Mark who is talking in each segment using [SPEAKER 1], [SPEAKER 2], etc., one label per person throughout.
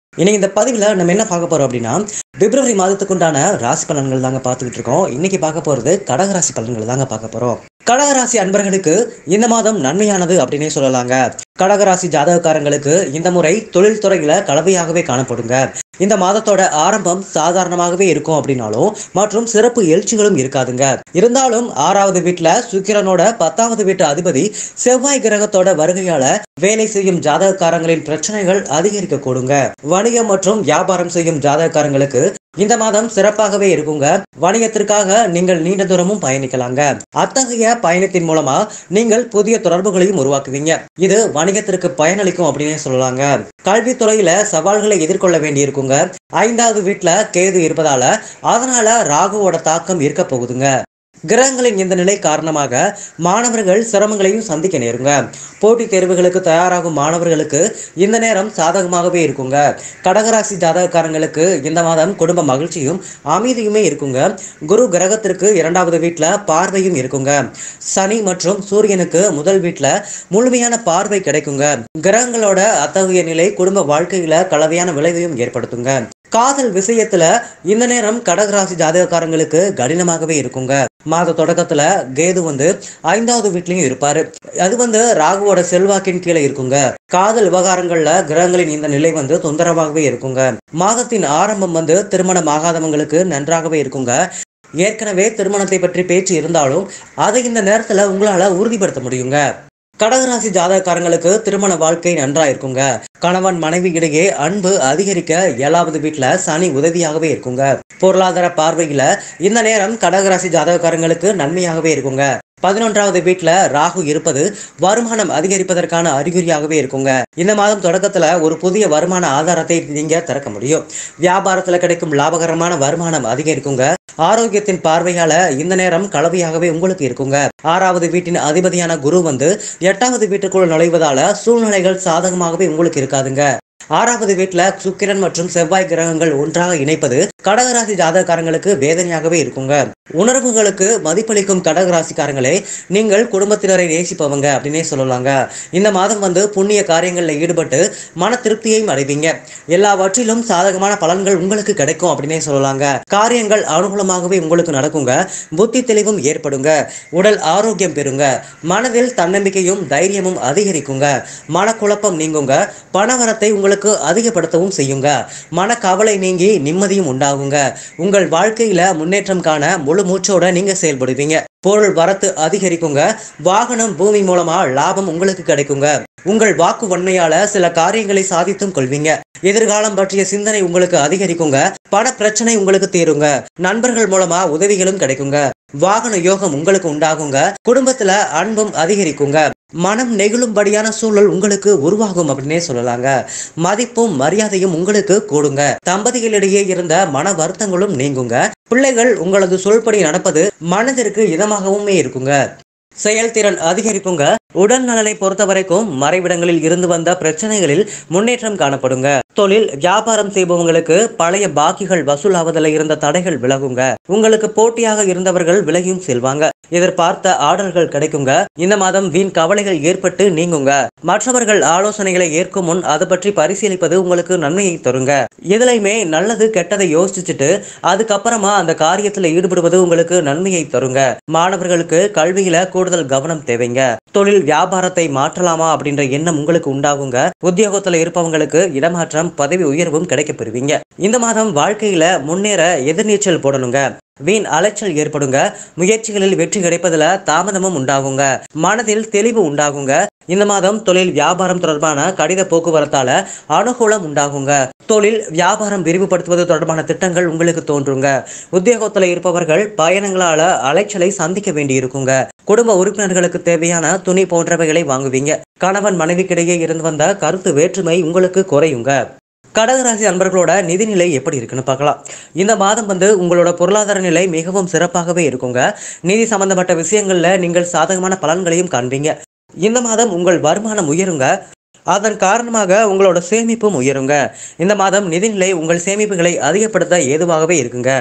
[SPEAKER 1] இன்னைக்கு இந்த பதிவில் நம்ம என்ன பார்க்க போறோம் அப்படின்னா பிப்ரவரி மாதத்துக்குண்டான ராசி பலன்கள் தாங்க பார்த்துக்கிட்டு இருக்கோம் இன்னைக்கு பார்க்க போறது கடகராசி பலன்கள் தாங்க பார்க்க போறோம் கடகராசி அன்பர்களுக்கு இந்த மாதம் நன்மையானது அப்படின்னே சொல்லலாங்க கடகராசி ஜாதகக்காரங்களுக்கு இந்த முறை தொழில் துறையில கலவையாகவே காணப்படுங்க இந்த மாதத்தோட ஆரம்பம் சாதாரணமாகவே இருக்கும் அப்படின்னாலும் மற்றும் சிறப்பு எழுச்சிகளும் இருக்காதுங்க இருந்தாலும் ஆறாவது வீட்டுல சுக்கிரனோட பத்தாவது வீட்டு அதிபதி செவ்வாய் கிரகத்தோட வருகையால வேலை செய்யும் ஜாதகக்காரங்களின் பிரச்சனைகள் அதிகரிக்க கூடுங்க வணிகம் மற்றும் வியாபாரம் செய்யும் ஜாதகக்காரங்களுக்கு இந்த மாதம் சிறப்பாகவே இருக்குங்க வணிகத்திற்காக நீங்கள் நீண்ட தூரமும் பயணிக்கலாங்க அத்தகைய பயணத்தின் மூலமா நீங்கள் புதிய தொடர்புகளையும் உருவாக்குவீங்க இது வணிகத்திற்கு பயனளிக்கும் அப்படின்னே சொல்லலாங்க கல்வித்துறையில சவால்களை எதிர்கொள்ள வேண்டியிருக்குங்க ஐந்தாவது வீட்டுல கேது இருப்பதால அதனால ராகுவோட தாக்கம் இருக்க போகுதுங்க கிரகங்களின் இந்த நிலை காரணமாக மாணவர்கள் சிரமங்களையும் சந்திக்க நேருங்க போட்டித் தேர்வுகளுக்கு தயாராகும் மாணவர்களுக்கு இந்த நேரம் சாதகமாகவே இருக்குங்க கடகராசி ஜாதகக்காரங்களுக்கு இந்த மாதம் குடும்ப மகிழ்ச்சியும் அமைதியுமே இருக்குங்க குரு கிரகத்திற்கு இரண்டாவது வீட்டில் பார்வையும் இருக்குங்க சனி மற்றும் சூரியனுக்கு முதல் வீட்டில் முழுமையான பார்வை கிடைக்குங்க கிரகங்களோட அத்தகைய நிலை குடும்ப வாழ்க்கையில கலவையான விளைவையும் ஏற்படுத்துங்க காதல் விஷயத்துல இந்த நேரம் கடகராசி ஜாதகக்காரங்களுக்கு கடினமாகவே இருக்குங்க மாத தொடக்கத்துல கேது வந்து ஐந்தாவது வீட்லயும் இருப்பாரு அது வந்து ராகுவோட செல்வாக்கின் கீழே இருக்குங்க காதல் விவகாரங்கள்ல கிரகங்களின் இந்த நிலை வந்து தொந்தரவாகவே இருக்குங்க மாதத்தின் ஆரம்பம் வந்து திருமணம் ஆகாதவங்களுக்கு நன்றாகவே இருக்குங்க ஏற்கனவே திருமணத்தை பற்றி பேச்சு இருந்தாலும் அதை இந்த நேரத்துல உங்களால உறுதிப்படுத்த முடியுங்க கடகராசி ஜாதகக்காரங்களுக்கு திருமண வாழ்க்கை நன்றா இருக்குங்க கணவன் மனைவி இடையே அன்பு அதிகரிக்க ஏழாவது வீட்டுல சனி உதவியாகவே இருக்குங்க பொருளாதார பார்வையில இந்த நேரம் கடகராசி ஜாதகக்காரங்களுக்கு நன்மையாகவே இருக்குங்க பதினொன்றாவது வீட்டுல ராகு இருப்பது வருமானம் அதிகரிப்பதற்கான அறிகுறியாகவே இருக்குங்க இந்த மாதம் தொடக்கத்துல ஒரு புதிய வருமான ஆதாரத்தை நீங்க திறக்க முடியும் வியாபாரத்துல கிடைக்கும் லாபகரமான வருமானம் அதிகரிக்குங்க ஆரோக்கியத்தின் பார்வையால இந்த நேரம் கலவையாகவே உங்களுக்கு இருக்குங்க ஆறாவது வீட்டின் அதிபதியான குரு வந்து எட்டாவது வீட்டுக்குள் நுழைவதால சூழ்நிலைகள் சாதகமாகவே உங்களுக்கு இருக்காதுங்க ஆறாவது வீட்டுல சுக்கிரன் மற்றும் செவ்வாய் கிரகங்கள் ஒன்றாக இணைப்பது கடகராசி ஜாதகக்காரங்களுக்கு வேதனையாகவே இருக்குங்க உணர்வுகளுக்கு மதிப்பளிக்கும் கடகராசிக்காரங்களே நீங்கள் குடும்பத்தினரை நேசிப்பவங்க அப்படின்னே சொல்லலாங்க இந்த மாதம் வந்து புண்ணிய காரியங்களில் ஈடுபட்டு மன திருப்தியையும் அடைவீங்க எல்லாவற்றிலும் சாதகமான பலன்கள் உங்களுக்கு கிடைக்கும் அப்படின்னே சொல்லலாங்க காரியங்கள் அனுகூலமாகவே உங்களுக்கு நடக்குங்க புத்தி தெளிவும் ஏற்படுங்க உடல் ஆரோக்கியம் பெறுங்க மனதில் தன்னம்பிக்கையும் தைரியமும் அதிகரிக்குங்க மனக்குழப்பம் நீங்குங்க பணவரத்தை உங்களுக்கு அதிகப்படுத்தவும் செய்யுங்க மனக்கவலை நீங்கி நிம்மதியும் உண்டாகுங்க உங்கள் வாழ்க்கையில முன்னேற்றம் காண முழு மூச்சோட நீங்க செயல்படுவீங்க பொருள் வரத்து அதிகரிக்குங்க வாகனம் பூமி மூலமா லாபம் உங்களுக்கு கிடைக்குங்க உங்கள் வாக்கு வன்மையால சில காரியங்களை சாதித்தும் கொள்வீங்க எதிர்காலம் பற்றிய சிந்தனை உங்களுக்கு அதிகரிக்குங்க பண பிரச்சனை உங்களுக்கு தீருங்க நண்பர்கள் மூலமா உதவிகளும் கிடைக்குங்க வாகன யோகம் உங்களுக்கு உண்டாகுங்க குடும்பத்துல அன்பும் அதிகரிக்குங்க மனம் நெகிழும்படியான சூழல் உங்களுக்கு உருவாகும் அப்படின்னே சொல்லலாங்க மதிப்பும் மரியாதையும் உங்களுக்கு கூடுங்க தம்பதிகளிடையே இருந்த மன வருத்தங்களும் நீங்குங்க பிள்ளைகள் உங்களது சொல்படி நடப்பது மனதிற்கு இதமாகவுமே இருக்குங்க செயல்திறன் அதிகரிக்குங்க உடல் நலனை பொறுத்த வரைக்கும் மறைவிடங்களில் இருந்து வந்த பிரச்சனைகளில் முன்னேற்றம் காணப்படுங்க தொழில் வியாபாரம் செய்பவங்களுக்கு பழைய பாக்கிகள் வசூலாவதில் இருந்த தடைகள் விலகுங்க உங்களுக்கு போட்டியாக இருந்தவர்கள் விலகியும் செல்வாங்க எதிர்பார்த்த ஆர்டர்கள் கிடைக்குங்க இந்த மாதம் வீண் கவலைகள் ஏற்பட்டு நீங்குங்க மற்றவர்கள் ஆலோசனைகளை ஏற்கும் முன் அது பற்றி பரிசீலிப்பது உங்களுக்கு நன்மையை தருங்க எதுலையுமே நல்லது கெட்டதை யோசிச்சுட்டு அதுக்கப்புறமா அந்த காரியத்துல ஈடுபடுவது உங்களுக்கு நன்மையை தருங்க மாணவர்களுக்கு கல்வியில கூடுதல் கவனம் தேவைங்க தொழில் வியாபாரத்தை மாற்றலாமா அப்படின்ற எண்ணம் உங்களுக்கு உண்டாகுங்க உத்தியோகத்துல இருப்பவங்களுக்கு இடமாற்றம் பதவி உயர்வும் கிடைக்க பெறுவீங்க இந்த மாதம் வாழ்க்கையில முன்னேற எதிர்நீச்சல் போடணுங்க வீண் அலைச்சல் ஏற்படுங்க முயற்சிகளில் வெற்றி கிடைப்பதுல தாமதமும் உண்டாகுங்க மனதில் தெளிவு உண்டாகுங்க இந்த மாதம் தொழில் வியாபாரம் தொடர்பான கடித போக்குவரத்தால அனுகூலம் உண்டாகுங்க தொழில் வியாபாரம் விரிவுபடுத்துவது தொடர்பான திட்டங்கள் உங்களுக்கு தோன்றுங்க உத்தியோகத்துல இருப்பவர்கள் பயணங்களால அலைச்சலை சந்திக்க வேண்டியிருக்குங்க குடும்ப உறுப்பினர்களுக்கு தேவையான துணி போன்றவைகளை வாங்குவீங்க கணவன் மனைவிக்கிடையே இருந்து வந்த கருத்து வேற்றுமை உங்களுக்கு குறையுங்க கடகராசி அன்பர்களோட நிதிநிலை எப்படி இருக்குன்னு பார்க்கலாம் இந்த மாதம் வந்து உங்களோட பொருளாதார நிலை மிகவும் சிறப்பாகவே இருக்குங்க நிதி சம்பந்தப்பட்ட விஷயங்கள்ல நீங்கள் சாதகமான பலன்களையும் காண்பீங்க இந்த மாதம் உங்கள் வருமானம் உயருங்க அதன் காரணமாக உங்களோட சேமிப்பும் உயருங்க இந்த மாதம் நிதிநிலை உங்கள் சேமிப்புகளை அதிகப்படுத்த ஏதுவாகவே இருக்குங்க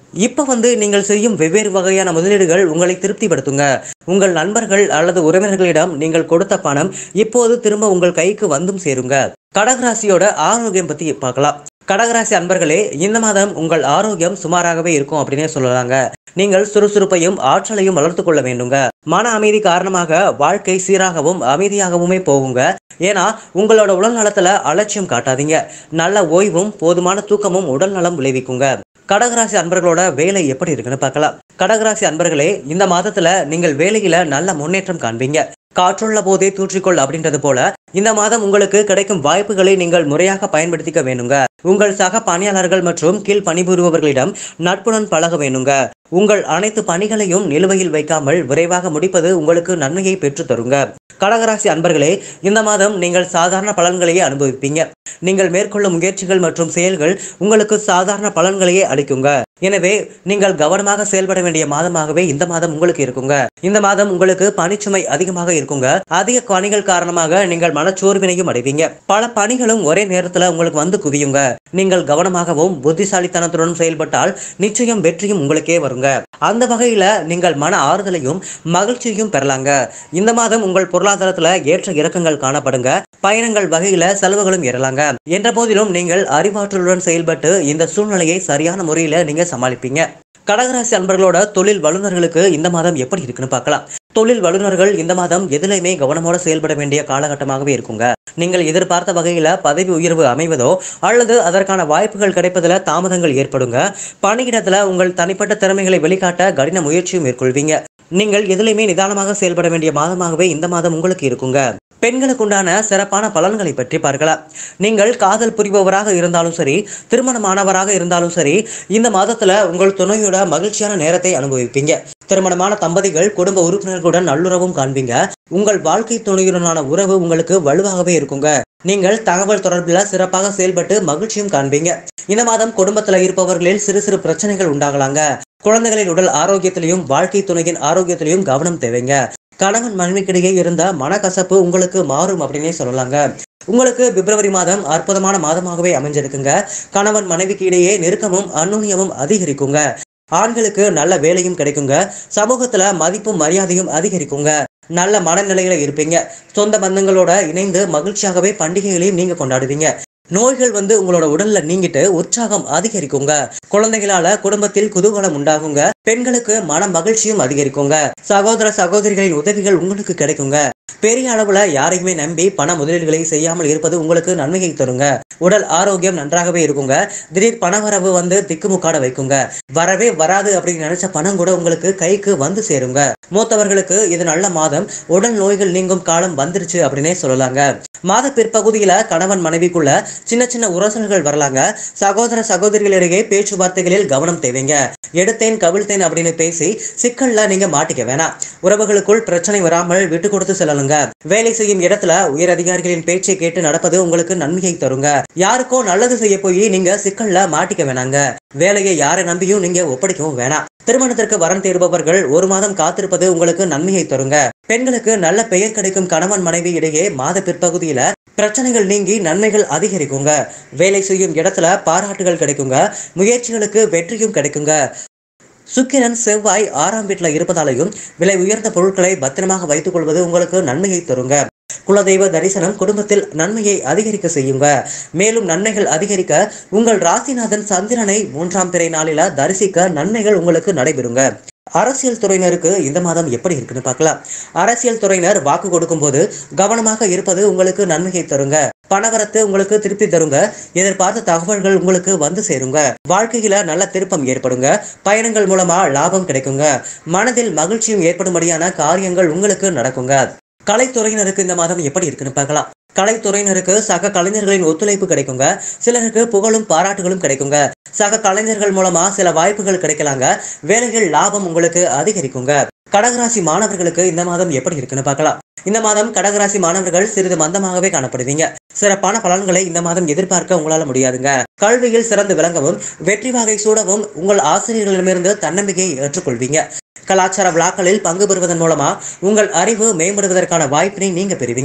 [SPEAKER 1] இப்போ வந்து நீங்கள் செய்யும் வெவ்வேறு வகையான முதலீடுகள் உங்களை திருப்திப்படுத்துங்க உங்கள் நண்பர்கள் அல்லது உறவினர்களிடம் நீங்கள் கொடுத்த பணம் இப்போது திரும்ப உங்கள் கைக்கு வந்தும் சேருங்க கடகராசியோட ஆரோக்கியம் பத்தி பார்க்கலாம் கடகராசி அன்பர்களே இந்த மாதம் உங்கள் ஆரோக்கியம் சுமாராகவே இருக்கும் அப்படின்னே சொல்லலாங்க நீங்கள் சுறுசுறுப்பையும் ஆற்றலையும் வளர்த்து கொள்ள வேண்டுங்க மன அமைதி காரணமாக வாழ்க்கை சீராகவும் அமைதியாகவுமே போகுங்க ஏன்னா உங்களோட உடல் நலத்துல அலட்சியம் காட்டாதீங்க நல்ல ஓய்வும் போதுமான தூக்கமும் உடல் நலம் விளைவிக்குங்க கடகராசி அன்பர்களோட வேலை எப்படி இருக்குன்னு பார்க்கலாம் கடகராசி அன்பர்களே இந்த மாதத்துல நீங்கள் வேலையில நல்ல முன்னேற்றம் காண்பீங்க காற்றுள்ள போதே தூற்றிக்கொள் அப்படின்றது போல இந்த மாதம் உங்களுக்கு கிடைக்கும் வாய்ப்புகளை நீங்கள் முறையாக பயன்படுத்திக்க வேணுங்க உங்கள் சக பணியாளர்கள் மற்றும் கீழ் பணிபுரிபவர்களிடம் நட்புடன் பழக வேணுங்க உங்கள் அனைத்து பணிகளையும் நிலுவையில் வைக்காமல் விரைவாக முடிப்பது உங்களுக்கு நன்மையை பெற்றுத் தருங்க கடகராசி அன்பர்களே இந்த மாதம் நீங்கள் சாதாரண பலன்களையே அனுபவிப்பீங்க நீங்கள் மேற்கொள்ளும் முயற்சிகள் மற்றும் செயல்கள் உங்களுக்கு சாதாரண பலன்களையே அளிக்குங்க எனவே நீங்கள் கவனமாக செயல்பட வேண்டிய மாதமாகவே இந்த மாதம் உங்களுக்கு இருக்குங்க இந்த மாதம் உங்களுக்கு பணிச்சுமை அதிகமாக இருக்குங்க அதிக பணிகள் காரணமாக நீங்கள் மனச்சோர்வினையும் அடைவீங்க பல பணிகளும் ஒரே நேரத்துல உங்களுக்கு வந்து குவியுங்க நீங்கள் கவனமாகவும் புத்திசாலித்தனத்துடன் செயல்பட்டால் நிச்சயம் வெற்றியும் உங்களுக்கே வருங்க அந்த வகையில நீங்கள் மன ஆறுதலையும் மகிழ்ச்சியையும் பெறலாங்க இந்த மாதம் உங்கள் பொருளாதாரத்துல ஏற்ற இறக்கங்கள் காணப்படுங்க பயணங்கள் வகையில செலவுகளும் ஏறலாங்க என்ற போதிலும் நீங்கள் அறிவாற்றலுடன் செயல்பட்டு இந்த சூழ்நிலையை சரியான முறையில நீங்க சமாளிப்பீங்க கடகராசி அன்பர்களோட தொழில் வல்லுநர்களுக்கு இந்த மாதம் எப்படி இருக்குன்னு பார்க்கலாம் தொழில் வல்லுநர்கள் இந்த மாதம் எதிலையுமே கவனமோட செயல்பட வேண்டிய காலகட்டமாகவே இருக்குங்க நீங்கள் எதிர்பார்த்த வகையில பதவி உயர்வு அமைவதோ அல்லது அதற்கான வாய்ப்புகள் கிடைப்பதில் தாமதங்கள் ஏற்படுங்க பணியிடத்துல உங்கள் தனிப்பட்ட திறமைகளை வெளிக்காட்ட கடின முயற்சியும் மேற்கொள்வீங்க நீங்கள் எதிலையுமே நிதானமாக செயல்பட வேண்டிய மாதமாகவே இந்த மாதம் உங்களுக்கு இருக்குங்க பெண்களுக்கு உண்டான சிறப்பான பலன்களை பற்றி பார்க்கலாம் நீங்கள் காதல் புரிபவராக இருந்தாலும் சரி திருமணமானவராக இருந்தாலும் சரி இந்த மாதத்துல உங்கள் துணையோட மகிழ்ச்சியான நேரத்தை அனுபவிப்பீங்க திருமணமான தம்பதிகள் குடும்ப உறுப்பினர்களுடன் நல்லுறவும் காண்பீங்க உங்கள் வாழ்க்கை துணையுடனான உறவு உங்களுக்கு வலுவாகவே இருக்குங்க நீங்கள் தகவல் தொடர்பில் சிறப்பாக செயல்பட்டு மகிழ்ச்சியும் காண்பீங்க இந்த மாதம் குடும்பத்துல இருப்பவர்களில் சிறு சிறு பிரச்சனைகள் உண்டாகலாங்க குழந்தைகளின் உடல் ஆரோக்கியத்திலையும் வாழ்க்கை துணையின் ஆரோக்கியத்திலையும் கவனம் தேவைங்க கணவன் மனைவிக்கிடையே இருந்த மனக்கசப்பு உங்களுக்கு மாறும் அப்படின்னே சொல்லலாங்க உங்களுக்கு பிப்ரவரி மாதம் அற்புதமான மாதமாகவே அமைஞ்சிருக்குங்க கணவன் மனைவிக்கு இடையே நெருக்கமும் அந்நுண்ணியமும் அதிகரிக்குங்க ஆண்களுக்கு நல்ல வேலையும் கிடைக்குங்க சமூகத்துல மதிப்பும் மரியாதையும் அதிகரிக்குங்க நல்ல மனநிலையில இருப்பீங்க சொந்த பந்தங்களோட இணைந்து மகிழ்ச்சியாகவே பண்டிகைகளையும் நீங்க கொண்டாடுவீங்க நோய்கள் வந்து உங்களோட உடல்ல நீங்கிட்டு உற்சாகம் அதிகரிக்குங்க குழந்தைகளால குடும்பத்தில் குதூகலம் உண்டாகுங்க பெண்களுக்கு மன மகிழ்ச்சியும் அதிகரிக்குங்க சகோதர சகோதரிகளின் உதவிகள் உங்களுக்கு கிடைக்குங்க பெரிய அளவுல யாரையுமே நம்பி பண முதலீடுகளை செய்யாமல் இருப்பது உங்களுக்கு நன்மையை தருங்க உடல் ஆரோக்கியம் நன்றாகவே இருக்குங்க திடீர் பணவரவு வந்து திக்குமுக்காட வைக்குங்க வரவே வராது அப்படின்னு நினைச்ச பணம் கூட உங்களுக்கு கைக்கு வந்து சேருங்க மூத்தவர்களுக்கு இது நல்ல மாதம் உடல் நோய்கள் நீங்கும் காலம் வந்துருச்சு அப்படின்னே சொல்லலாங்க மாத பிற்பகுதியில கணவன் மனைவிக்குள்ள சின்ன சின்ன உரசல்கள் வரலாங்க சகோதர சகோதரிகளிடையே பேச்சுவார்த்தைகளில் கவனம் தேவைங்க எடுத்தேன் கவிழ்த்தேன் அப்படின்னு பேசி சிக்கல்ல நீங்க மாட்டிக்க வேணாம் உறவுகளுக்குள் பிரச்சனை வராமல் விட்டு கொடுத்து செல்லலுங்க வேலை செய்யும் இடத்துல உயர் அதிகாரிகளின் பேச்சை கேட்டு நடப்பது உங்களுக்கு நன்மையை தருங்க யாருக்கோ நல்லது செய்ய போய் நீங்க சிக்கல்ல மாட்டிக்க வேணாங்க வேலையை யாரை நம்பியும் நீங்க ஒப்படைக்கவும் வேணாம் திருமணத்திற்கு வரன் தேடுபவர்கள் ஒரு மாதம் காத்திருப்பது உங்களுக்கு நன்மையை தருங்க பெண்களுக்கு நல்ல பெயர் கிடைக்கும் கணவன் மனைவி இடையே மாத பிற்பகுதியில பிரச்சனைகள் நீங்கி நன்மைகள் அதிகரிக்குங்க வேலை செய்யும் இடத்துல பாராட்டுகள் கிடைக்குங்க முயற்சிகளுக்கு வெற்றியும் கிடைக்குங்க சுக்கிரன் செவ்வாய் ஆறாம் வீட்டில் இருப்பதாலையும் விலை உயர்ந்த பொருட்களை பத்திரமாக வைத்துக் கொள்வது உங்களுக்கு நன்மையை தருங்க குலதெய்வ தரிசனம் குடும்பத்தில் நன்மையை அதிகரிக்க செய்யுங்க மேலும் நன்மைகள் அதிகரிக்க உங்கள் ராசிநாதன் சந்திரனை மூன்றாம் பிறை நாளில தரிசிக்க நன்மைகள் உங்களுக்கு நடைபெறுங்க அரசியல் துறையினருக்கு இந்த மாதம் எப்படி இருக்குன்னு பார்க்கலாம் அரசியல் துறையினர் வாக்கு கொடுக்கும்போது கவனமாக இருப்பது உங்களுக்கு நன்மையை தருங்க பணவரத்து உங்களுக்கு திருப்பி தருங்க எதிர்பார்த்த தகவல்கள் உங்களுக்கு வந்து சேருங்க வாழ்க்கையில நல்ல திருப்பம் ஏற்படுங்க பயணங்கள் மூலமா லாபம் கிடைக்குங்க மனதில் மகிழ்ச்சியும் ஏற்படும்படியான காரியங்கள் உங்களுக்கு நடக்குங்க கலைத்துறையினருக்கு இந்த மாதம் எப்படி இருக்குன்னு பார்க்கலாம் கலைத்துறையினருக்கு சக கலைஞர்களின் ஒத்துழைப்பு கிடைக்குங்க சிலருக்கு புகழும் பாராட்டுகளும் கிடைக்குங்க சக கலைஞர்கள் மூலமா சில வாய்ப்புகள் கிடைக்கலாங்க வேலைகள் லாபம் உங்களுக்கு அதிகரிக்குங்க கடகராசி மாணவர்களுக்கு இந்த மாதம் எப்படி இருக்குன்னு பார்க்கலாம் இந்த மாதம் கடகராசி மாணவர்கள் சிறிது மந்தமாகவே காணப்படுவீங்க சிறப்பான பலன்களை இந்த மாதம் எதிர்பார்க்க உங்களால முடியாதுங்க கல்வியில் சிறந்து விளங்கவும் வெற்றி வகை சூடவும் உங்கள் ஆசிரியர்களிடமிருந்து தன்னம்பிக்கையை ஏற்றுக்கொள்வீங்க கலாச்சார விழாக்களில் பங்கு பெறுவதன் மூலமா உங்கள் அறிவு மேம்படுவதற்கான வாய்ப்பினை நீங்க பெறுவீங்க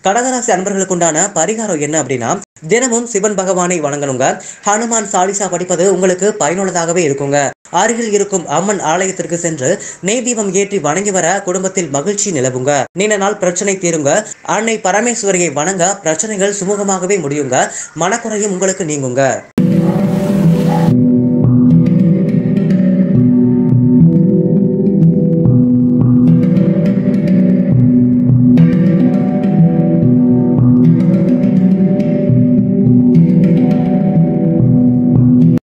[SPEAKER 1] கடகராசி அன்பர்களுக்கு உண்டான பரிகாரம் என்ன அப்படின்னா தினமும் சிவன் பகவானை வணங்கணுங்க ஹனுமான் சாலிசா படிப்பது உங்களுக்கு பயனுள்ளதாகவே இருக்குங்க அருகில் இருக்கும் அம்மன் ஆலயத்திற்கு சென்று நெய் தீபம் ஏற்றி வணங்கி வர குடும்பத்தில் மகிழ்ச்சி நிலவுங்க நீண்ட நாள் பிரச்சனை தீருங்க அன்னை பரமேஸ்வரியை வணங்க பிரச்சனைகள் சுமூகமாகவே முடியுங்க மனக்குறையும் உங்களுக்கு நீங்குங்க